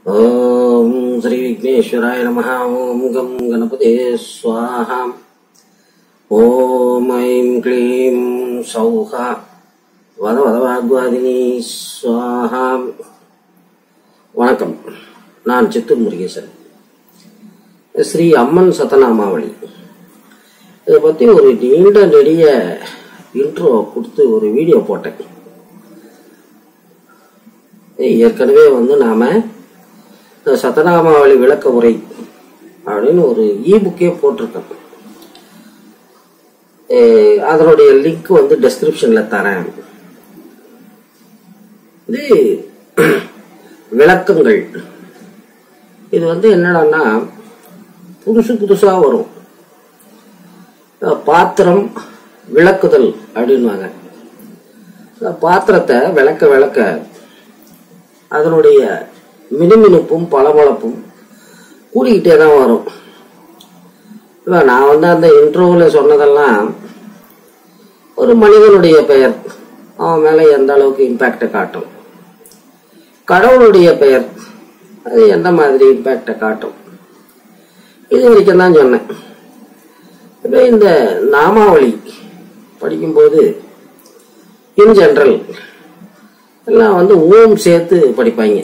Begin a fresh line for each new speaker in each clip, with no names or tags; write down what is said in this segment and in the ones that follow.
ॐ श्रीविघ्नेश्वराय नमः ॐ गं गणपते स्वाहा ॐ ऐं क्लीं सौः வத வதவாக்வாதினி சுவாஹா வணக்கம் நான் சித்தூர் முருகேசன் ஸ்ரீ அம்மன் சதநாமாவளி இதை பற்றி ஒரு நீண்ட நெடிய இன்ட்ரோ கொடுத்து ஒரு வீடியோ போட்டேன் ஏற்கனவே வந்து நாம இந்த சதநாமாவளி விளக்க உரை அப்படின்னு ஒரு இ புக்கே போட்டிருக்கோம் ஏ, அதனுடைய லிங்க் வந்து டெஸ்கிரிப்ஷன்ல தரேன் இது விளக்கங்கள் இது வந்து என்னடான்னா புதுசு புதுசா வரும் அஹ் பாத்திரம் விளக்குதல் அப்படின்வாங்க இந்த பாத்திரத்தை விளக்க விளக்க அதனுடைய மினுமினுப்பும் பளபளப்பும் கூடிக்கிட்டே தான் வரும் இல்லை நான் வந்து அந்த இன்ட்ரோவில் சொன்னதெல்லாம் ஒரு மனிதனுடைய பெயர் அவன் மேலே எந்த அளவுக்கு இம்பேக்டை காட்டும் கடவுளுடைய பெயர் அது எந்த மாதிரி இம்பேக்டை காட்டும் இது வரைக்கும் தான் சொன்னேன் இப்போ இந்த நாமாவளி படிக்கும்போது இன் ஜென்ரல் எல்லாம் வந்து ஓம் சேர்த்து படிப்பாங்க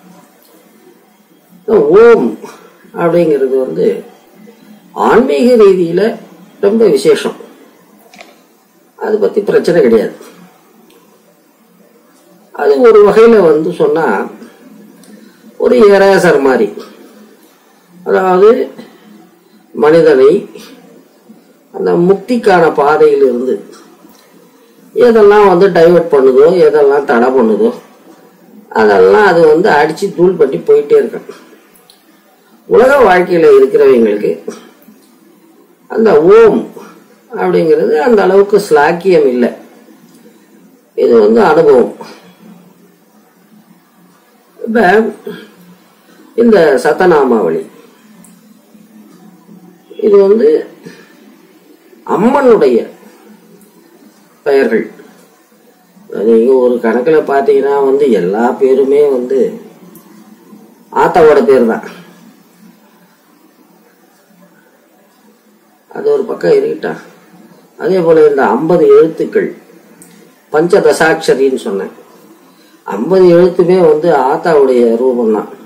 இந்த ஓம் அப்படிங்கிறது வந்து ஆன்மீக ரீதியில ரொம்ப விசேஷம் அது பத்தி பிரச்சனை கிடையாது அது ஒரு வகையில வந்து சொன்னா ஒரு இறையசர் மாதிரி அதாவது மனிதனை அந்த முக்திக்கான பாதையில் இருந்து எதெல்லாம் வந்து டைவர்ட் பண்ணுதோ எதெல்லாம் தடை பண்ணுதோ அதெல்லாம் அது வந்து அடிச்சு தூள் பண்ணி போயிட்டே இருக்கும் உலக வாழ்க்கையில இருக்கிறவங்களுக்கு அந்த ஓம் அப்படிங்கிறது அந்த அளவுக்கு ஸ்லாக்கியம் இல்லை இது வந்து அனுபவம் இப்ப இந்த சத்தநாமாவளி இது வந்து அம்மனுடைய பெயர்கள் நீங்க ஒரு கணக்குல பாத்தீங்கன்னா வந்து எல்லா பேருமே வந்து ஆத்தாவோட பேர் தான் அது ஒரு பக்கம் இருக்கட்டா அதே போல இந்த ஐம்பது எழுத்துக்கள் பஞ்சதசாட்சரின்னு சொன்னேன் ஐம்பது எழுத்துமே வந்து ஆத்தாவுடைய ரூபம் தான்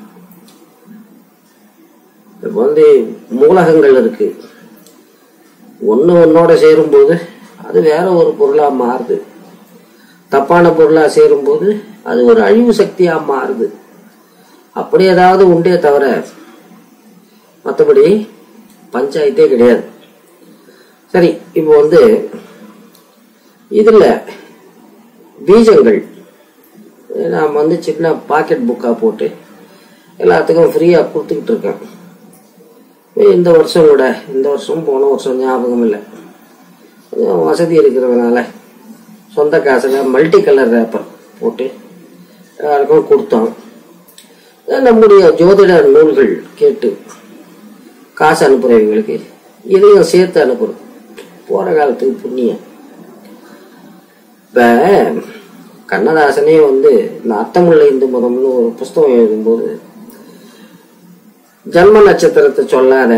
இப்போ வந்து மூலகங்கள் இருக்கு ஒன்று ஒன்னோட சேரும்போது அது வேற ஒரு பொருளா மாறுது தப்பான பொருளா சேரும்போது அது ஒரு அழிவு சக்தியா மாறுது அப்படி ஏதாவது உண்டே தவிர மற்றபடி பஞ்சாயத்தே கிடையாது சரி இப்போ வந்து இதுல பீஜங்கள் நாம் வந்து சின்ன பாக்கெட் புக்கா போட்டு எல்லாத்துக்கும் ஃப்ரீயா கொடுத்துக்கிட்டு இருக்கேன் இந்த வருஷம் கூட இந்த வருஷம் போன வருஷம் ஞாபகம் இல்லை கொஞ்சம் வசதி இருக்கிறதுனால சொந்த காசில் மல்டி கலர் ரேப்பர் போட்டு எல்லாருக்கும் கொடுத்தோம் நம்முடைய ஜோதிட நூல்கள் கேட்டு காசு அனுப்புறவங்களுக்கு இதையும் சேர்த்து அனுப்புறோம் போற காலத்துக்கு புண்ணியம் இப்ப கண்ணதாசனே வந்து இந்த அர்த்தமுள்ள இந்து மதம்னு ஒரு புஸ்தகம் எழுதும்போது ஜன்ம நட்சத்திரத்தை சொல்லாத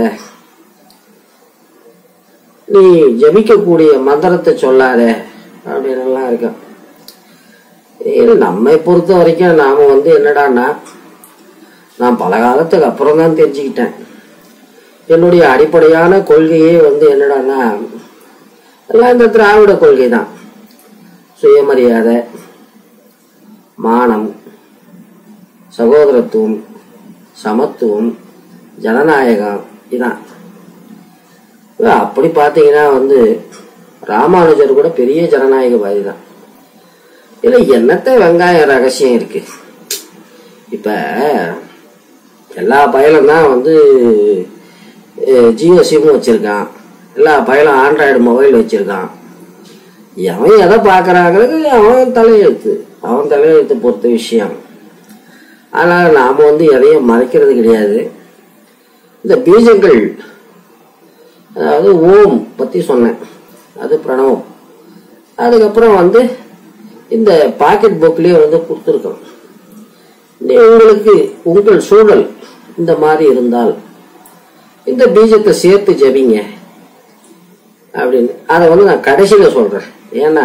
நீ ஜபிக்கக்கூடிய மந்திரத்தை சொல்லாத அப்படின்னு எல்லாம் இருக்கும் இது நம்மை பொறுத்த வரைக்கும் நாம வந்து என்னடான்னா நான் பல காலத்துக்கு அப்புறம் தான் தெரிஞ்சுக்கிட்டேன் என்னுடைய அடிப்படையான கொள்கையே வந்து என்னடான்னா எல்லாம் இந்த திராவிட கொள்கை தான் சுயமரியாதை மானம் சகோதரத்துவம் சமத்துவம் ஜனநாயகம் இதான் அப்படி பார்த்தீங்கன்னா வந்து ராமானுஜர் கூட பெரிய ஜனநாயகவாதி தான் இதுல என்னத்த வெங்காய ரகசியம் இருக்கு இப்ப எல்லா பயலும் தான் வந்து அஹ், ஜியோ சிம் வச்சிருக்கான் எல்லா பயலும் ஆண்ட்ராய்டு மொபைல் வச்சிருக்கான் எவன் எதை பார்க்கறாங்கிறது அவன் தலையெழுத்து அவன் தலையெழுத்து பொறுத்த விஷயம் அதனால நாம வந்து எதையும் மறைக்கிறது கிடையாது இந்த பீஜங்கள் அதாவது ஓம் பத்தி சொன்னேன் அது பிரணவம் அதுக்கப்புறம் வந்து இந்த பாக்கெட் புக்லயே வந்து கொடுத்துருக்கோம் நீ உங்களுக்கு உங்கள் சூழல் இந்த மாதிரி இருந்தால் இந்த பீஜத்தை சேர்த்து ஜபிங்க அப்படின்னு அதை வந்து நான் கடைசியில் சொல்றேன் ஏன்னா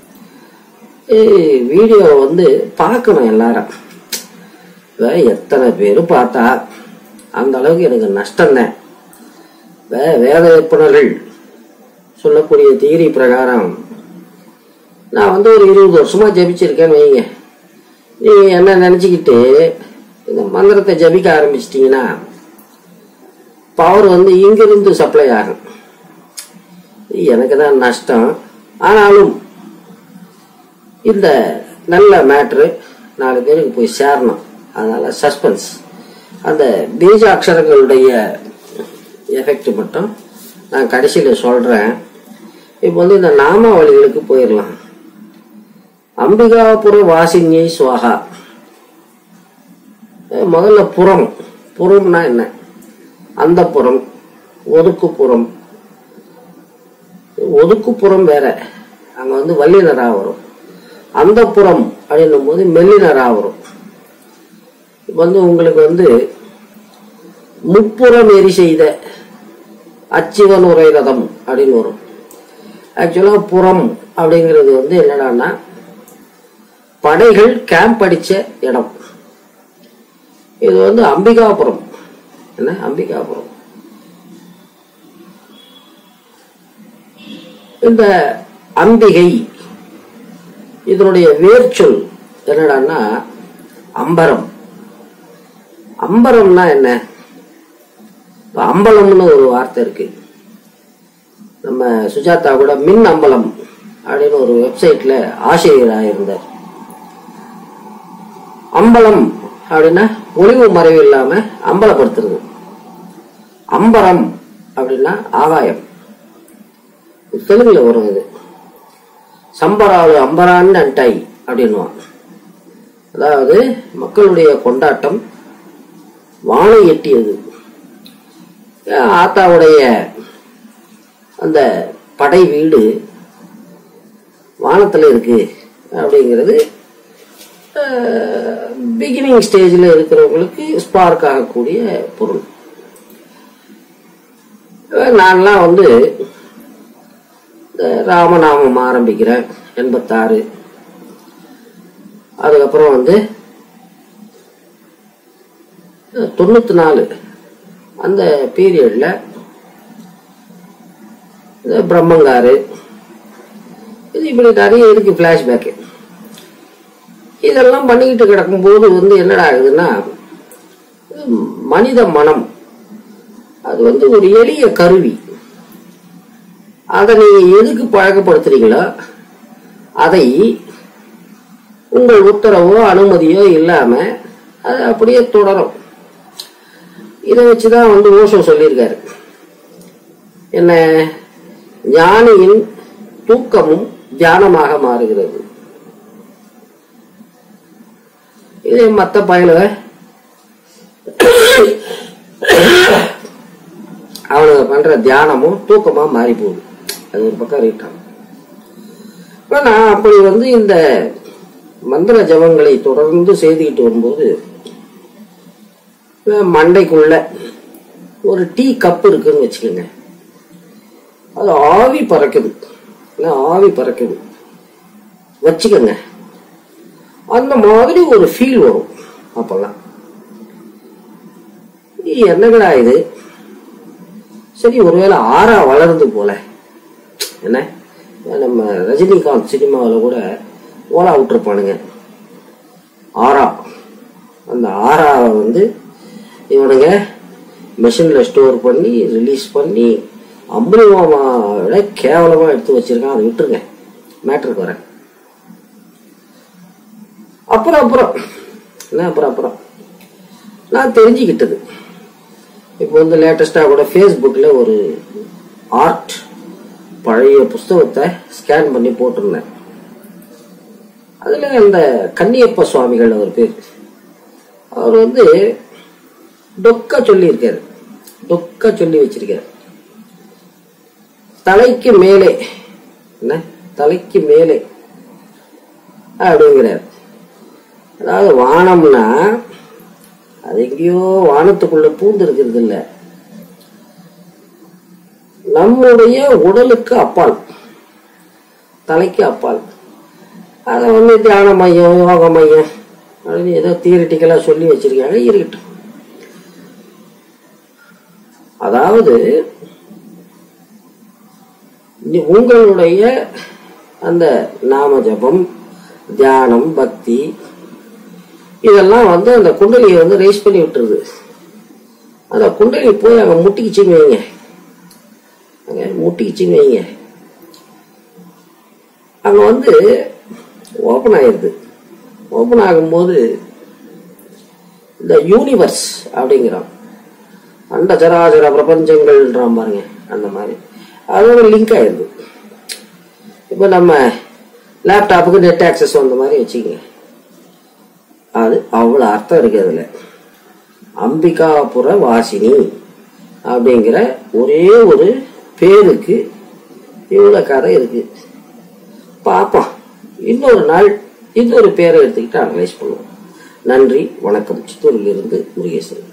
வீடியோ வந்து பார்க்கணும் எல்லாரும் இப்ப எத்தனை பேர் பார்த்தா அந்த அளவுக்கு எனக்கு நஷ்டம்தான் இப்ப வேத விற்பனர்கள் சொல்லக்கூடிய தியரி பிரகாரம் நான் வந்து ஒரு இருபது வருஷமா ஜபிச்சிருக்கேன்னு வைங்க நீங்க என்ன நினைச்சுக்கிட்டு இந்த மந்திரத்தை ஜபிக்க ஆரம்பிச்சிட்டீங்கன்னா பவர் வந்து இங்கிருந்து சப்ளை ஆகும் எனக்கு தான் நஷ்டம் ஆனாலும் இந்த நல்ல மேட்ரு நாலு பேருக்கு போய் சேரணும் அதனால சஸ்பென்ஸ் அந்த பீஜ அக்ஷரங்களுடைய எஃபெக்ட் மட்டும் நான் கடைசியில் சொல்றேன் இப்போ வந்து இந்த நாமாவளிகளுக்கு போயிடலாம் அம்பிகாபுர வாசினியை சுவாகா அஹ் முதல்ல புறம் புறம்னா என்ன அந்த புறம் ஒதுக்குப்புறம் ஒதுக்குப்புறம் வேற அங்க வந்து வல்லினரா வரும் அந்த புறம் அப்படின்னும் போது மெல்லினரா வரும் இப்ப வந்து உங்களுக்கு வந்து முப்புறம் எரி செய்த அச்சிவன் உரை ரதம் அப்படின்னு வரும் ஆக்சுவலா புறம் அப்படிங்கிறது வந்து என்னடான்னா படைகள் கேம்ப் அடிச்ச இடம் இது வந்து அம்பிகாபுரம் என்ன அம்பிகாபுரம் இந்த அம்பிகை இதனுடைய வேர்ச்சொல் என்னடான்னா அம்பரம் அம்பரம்னா என்ன இப்ப அம்பலம்னு ஒரு வார்த்தை இருக்கு நம்ம சுஜாதா கூட மின் அம்பலம் அப்படின்னு ஒரு வெப்சைட்ல ஆசிரியராக இருந்தார் அம்பலம் அப்படின்னா ஒளிவு மறைவு இல்லாம அம்பலப்படுத்துறது அம்பரம் அப்படின்னா ஆகாயம் தெலுங்குல வரும் இது சம்பராளு அம்பரான் அண்டாய் அப்படின்னுவான் அதாவது மக்களுடைய கொண்டாட்டம் வானை எட்டியது ஆத்தாவுடைய அந்த படை வீடு வானத்துல இருக்கு அப்படிங்கிறது பிகினிங் ஸ்டேஜில் இருக்கிறவங்களுக்கு ஸ்பார்க் ஆகக்கூடிய பொருள் நான்லாம் வந்து இந்த ராமநாமம் ஆரம்பிக்கிறேன் எண்பத்தாறு அதுக்கப்புறம் வந்து தொண்ணூத்தி நாலு அந்த பீரியட்ல இந்த பிரம்மங்காரு இது இப்படி நிறைய இருக்கு பிளாஷ்பேக்கு இதெல்லாம் பண்ணிக்கிட்டு கிடக்கும்போது வந்து என்னடா ஆகுதுன்னா மனித மனம் அது வந்து ஒரு எளிய கருவி அதை நீங்க எதுக்கு பழக்கப்படுத்துறீங்களோ அதை உங்கள் உத்தரவோ அனுமதியோ இல்லாம அது அப்படியே தொடரும் இதை வச்சுதான் வந்து ஓஷோ சொல்லியிருக்காரு என்ன ஞானியின் தூக்கமும் தியானமாக மாறுகிறது இதே மத்த பயல அவனுங்க பண்ற தியானமும் தூக்கமா மாறி போகுது அது ஒரு பக்கம் ரைட்டான் இப்ப நான் அப்படி வந்து இந்த மந்திர ஜபங்களை தொடர்ந்து செய்துக்கிட்டு வரும்போது மண்டைக்குள்ள ஒரு டீ கப் இருக்குன்னு வச்சுக்கோங்க அது ஆவி பறக்குது ஆவி பறக்குது வச்சுக்கோங்க அந்த மாதிரி ஒரு ஃபீல் வரும் அப்பெல்லாம் என்னங்கடா இது சரி ஒருவேளை ஆறா வளருது போல என்ன நம்ம ரஜினிகாந்த் சினிமாவில் கூட ஓலா விட்டுருப்பானுங்க ஆறா அந்த ஆறாவை வந்து இவனுங்க மிஷின்ல ஸ்டோர் பண்ணி ரிலீஸ் பண்ணி அம்புலிமாமா விட கேவலமா எடுத்து வச்சிருக்கான் அதை விட்டுருங்க மேட்ருக்கு வரேன் அப்புறம் அப்புறம் என்ன அப்புறம் அப்புறம் நான் தெரிஞ்சுக்கிட்டது இப்போ வந்து லேட்டஸ்டா கூட ஃபேஸ்புக்கில் ஒரு ஆர்ட் பழைய புஸ்தகத்தை ஸ்கேன் பண்ணி போட்டிருந்தேன் அதுல அந்த கன்னியப்ப சுவாமிகள் அவர் பேர் அவர் வந்து டொக்க சொல்லி இருக்காரு டொக்க சொல்லி வச்சிருக்காரு தலைக்கு மேலே என்ன தலைக்கு மேலே அப்படிங்கிறார் அதாவது வானம்னா அது எங்கேயோ வானத்துக்குள்ள பூந்து இருக்கிறது இல்ல நம்முடைய உடலுக்கு அப்பால் தலைக்கு அப்பால் அதை வந்து தியான மையம் யோக மையம் அப்படின்னு ஏதோ தியரிட்டிக்கலாக சொல்லி வச்சிருக்காங்க இருக்கட்டும் அதாவது நீ- உங்களுடைய அந்த நாம ஜபம் தியானம் பக்தி இதெல்லாம் வந்து அந்த குண்டலியை வந்து ரைஸ் பண்ணி விட்டுருது அந்த குண்டலி போய் அங்கே முட்டிக்கிச்சுன்னு வைங்க அங்கே முட்டிக்கிச்சுன்னு வைங்க அங்கே வந்து ஓப்பன் ஆயிடுது ஓப்பன் ஆகும்போது இந்த யூனிவர்ஸ் அப்படிங்கிறோம் அண்ட சராசர பிரபஞ்சங்கள்ன்றான் பாருங்க அந்த மாதிரி அதோட லிங்க் ஆயிடுது இப்போ நம்ம லேப்டாப்புக்கு நெட் ஆக்சஸ் வந்த மாதிரி வச்சுக்கோங்க அது அவ்வளோ அர்த்தம் இருக்கு அதில் அம்பிகாபுர வாசினி அப்படிங்கிற ஒரே ஒரு பேருக்கு இவ்வளோ கதை இருக்கு பார்ப்போம் இன்னொரு நாள் இன்னொரு பேரை எடுத்துக்கிட்டு அனலைஸ் பண்ணுவோம் நன்றி வணக்கம் சித்தூரிலிருந்து முருகேசன்